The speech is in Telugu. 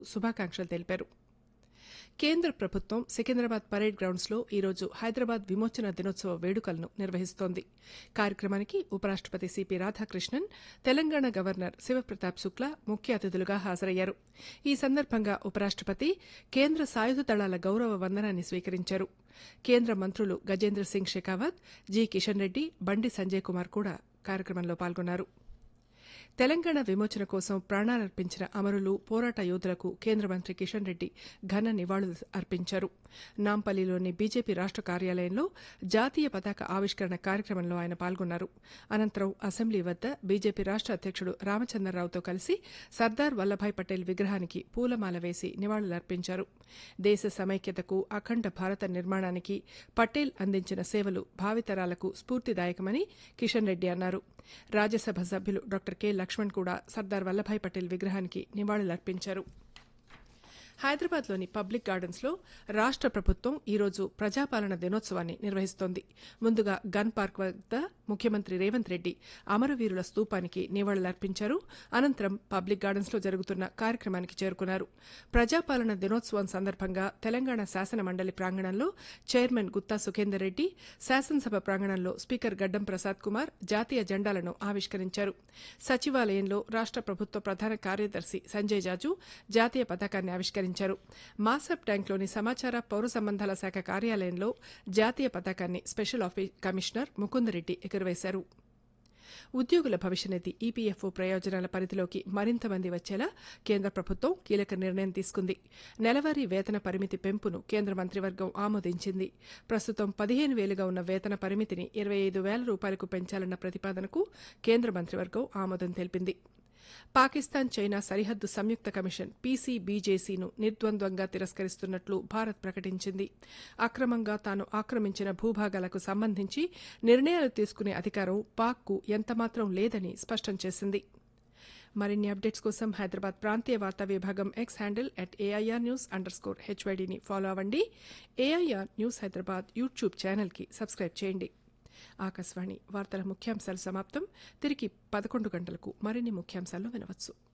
శుభాకాంక్షలు తెలిపారు కేంద్ర ప్రభుత్వం సికింద్రాబాద్ పరేడ్ గ్రౌండ్స్లో ఈరోజు హైదరాబాద్ విమోచన దినోత్సవ వేడుకలను నిర్వహిస్తోంది కార్యక్రమానికి ఉపరాష్టపతి సిపి రాధాకృష్ణన్ తెలంగాణ గవర్నర్ శివప్రతాప్ శుక్లా ముఖ్య అతిథులుగా హాజరయ్యారు ఈ సందర్భంగా ఉపరాష్టపతి కేంద్ర సాయుధ దళాల గౌరవ వందనాన్ని స్వీకరించారు కేంద్ర మంత్రులు గజేంద్ర సింగ్ షెకావత్ జి కిషన్ రెడ్డి బండి సంజయ్ కుమార్ కూడా కార్యక్రమంలో పాల్గొన్నారు తెలంగాణ విమోచన కోసం ప్రాణాలర్పించిన అమరులు పోరాట యోధులకు కేంద్ర మంత్రి కిషన్ రెడ్డి ఘన నివాళులు అర్పించారు నాంపల్లిలోని బీజేపీ రాష్ట కార్యాలయంలో జాతీయ పతాక ఆవిష్కరణ కార్యక్రమంలో ఆయన పాల్గొన్నారు అనంతరం అసెంబ్లీ వద్ద బీజేపీ రాష్ట అధ్యక్షుడు రామచంద్రరావుతో కలిసి సర్దార్ వల్లభాయ్ పటేల్ విగ్రహానికి పూలమాల వేసి నివాళులర్పించారు దేశ సమైక్యతకు అఖండ భారత నిర్మాణానికి పటేల్ అందించిన సేవలు భావితరాలకు స్ఫూర్తిదాయకమని కిషన్ రెడ్డి అన్నారు రాజ్యసభ సభ్యులు డాక్టర్ కె లక్ష్మణ్ కూడా సర్దార్ వల్లభాయ్ పటేల్ విగ్రహానికి నివాళులర్పించారు హైదరాబాద్లోని పబ్లిక్ గార్డెన్స్లో రాష్ట ప్రభుత్వం ఈరోజు ప్రజాపాలన దినోత్సవాన్ని నిర్వహిస్తోంది ముందుగా గన్ పార్క్ వద్ద ముఖ్యమంత్రి రేవంత్ రెడ్డి అమరవీరుల స్తూపానికి నివాళులర్పించారు అనంతరం పబ్లిక్ గార్డెన్స్లో జరుగుతున్న కార్యక్రమానికి చేరుకున్నారు ప్రజాపాలన దినోత్సవం సందర్భంగా తెలంగాణ శాసన మండలి ప్రాంగణంలో చైర్మన్ గుత్తా సుఖేందర్ రెడ్డి శాసనసభ ప్రాంగణంలో స్పీకర్ గడ్డం ప్రసాద్ కుమార్ జాతీయ జెండాలను ఆవిష్కరించారు సచివాలయంలో రాష్ట ప్రభుత్వ ప్రధాన కార్యదర్శి సంజయ్ జాజు జాతీయ పతాకాన్ని ఆవిష్కరించారు మాసప్ ట్యాంక్లోని సమాచార పౌర సంబంధాల శాఖ కార్యాలయంలో జాతీయ పతాకాన్ని స్పెషల్ ఆఫీస్ కమిషనర్ ముకుందరెడ్డి ఎగురవేశారు ఉద్యోగుల భవిష్యనిధి ఈపీఎఫ్ఓ ప్రయోజనాల పరిధిలోకి మరింత మంది వచ్చేలా కేంద్ర ప్రభుత్వం కీలక నిర్ణయం తీసుకుంది నెలవారీ వేతన పరిమితి పెంపును కేంద్ర మంత్రివర్గం ఆమోదించింది ప్రస్తుతం పదిహేను వేలుగా ఉన్న వేతన పరిమితిని ఇరవై ఐదు వేల రూపాయలకు పెంచాలన్న ప్రతిపాదనకు కేంద్ర మంత్రివర్గం ఆమోదం తెలిపింది పాకిస్తాన్ చైనా సరిహద్దు సంయుక్త కమిషన్ పీసీబీజేసీను నిర్ద్వంద్వంగా తిరస్కరిస్తున్నట్లు భారత్ ప్రకటించింది అక్రమంగా తాను ఆక్రమించిన భూభాగాలకు సంబంధించి నిర్ణయాలు తీసుకునే అధికారం పాక్కు ఎంతమాత్రం లేదని స్పష్టం చేసింది మరిన్ని అప్డేట్స్ కోసం హైదరాబాద్ ప్రాంతీయ వార్తా విభాగం X handle at AIR news underscore హెచ్వైడీని ఫాలో అవ్వండి ఏఐఆర్ న్యూస్ హైదరాబాద్ యూట్యూబ్ ఛానల్కి సబ్స్క్రైబ్ చేయండి ఆకాశవాణి వార్తల ముఖ్యాంశాలు సమాప్తం తిరిగి పదకొండు గంటలకు మరిన్ని ముఖ్యాంశాలను వినవచ్చు